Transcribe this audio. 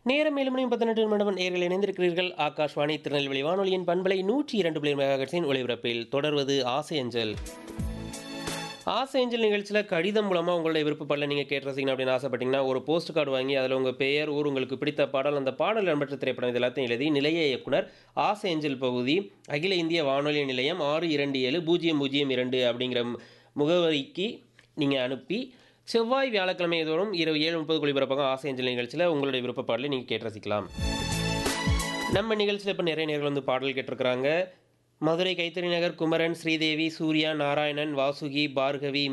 நேரம் ஏழு மணி பதினெட்டு நிமிடம் நேர்கள் இணைந்திருக்கிறீர்கள் ஆகாஷ்வாணி திருநெல்வேலி வானொலியின் பண்பலை நூற்றி இரண்டு புள்ளி மெகாஹெர்ட்ஸின் ஒளிபரப்பில் தொடர்வது ஆசை அஞ்சல் ஆசை அஞ்சல் நிகழ்ச்சியில் கடிதம் மூலமாக உங்களுடைய விருப்பப்படல நீங்கள் கேட்டு ரசிக்கணும் அப்படின்னு ஆசைப்பட்டீங்கன்னா ஒரு போஸ்ட் கார்டு வாங்கி அதில் உங்கள் பெயர் ஊர் உங்களுக்கு பிடித்த பாடல் அந்த பாடல் இடம்பெற்ற திரைப்படம் இது எல்லாத்தையும் எழுதி நிலைய இயக்குனர் ஆசை அஞ்சல் பகுதி அகில இந்திய வானொலி நிலையம் ஆறு இரண்டு ஏழு பூஜ்ஜியம் பூஜ்ஜியம் இரண்டு அப்படிங்கிற முகவரிக்கு நீங்கள் அனுப்பி செவ்வாய் வியாழக்கிழமை தோறும் இரவு ஏழு முப்பது ஒளிபரப்பாக ஆசை அஞ்சல் நிகழ்ச்சியில் உங்களுடைய விருப்ப பாடலை நீங்கள் கேட்டு ரசிக்கலாம் நம்ம நிகழ்ச்சியில் இப்போ நிறைய நேர்கள் வந்து பாடல் கேட்டிருக்கிறாங்க மதுரை கைத்தறி நகர் குமரன் ஸ்ரீதேவி சூர்யா நாராயணன் வாசுகி பார்கவி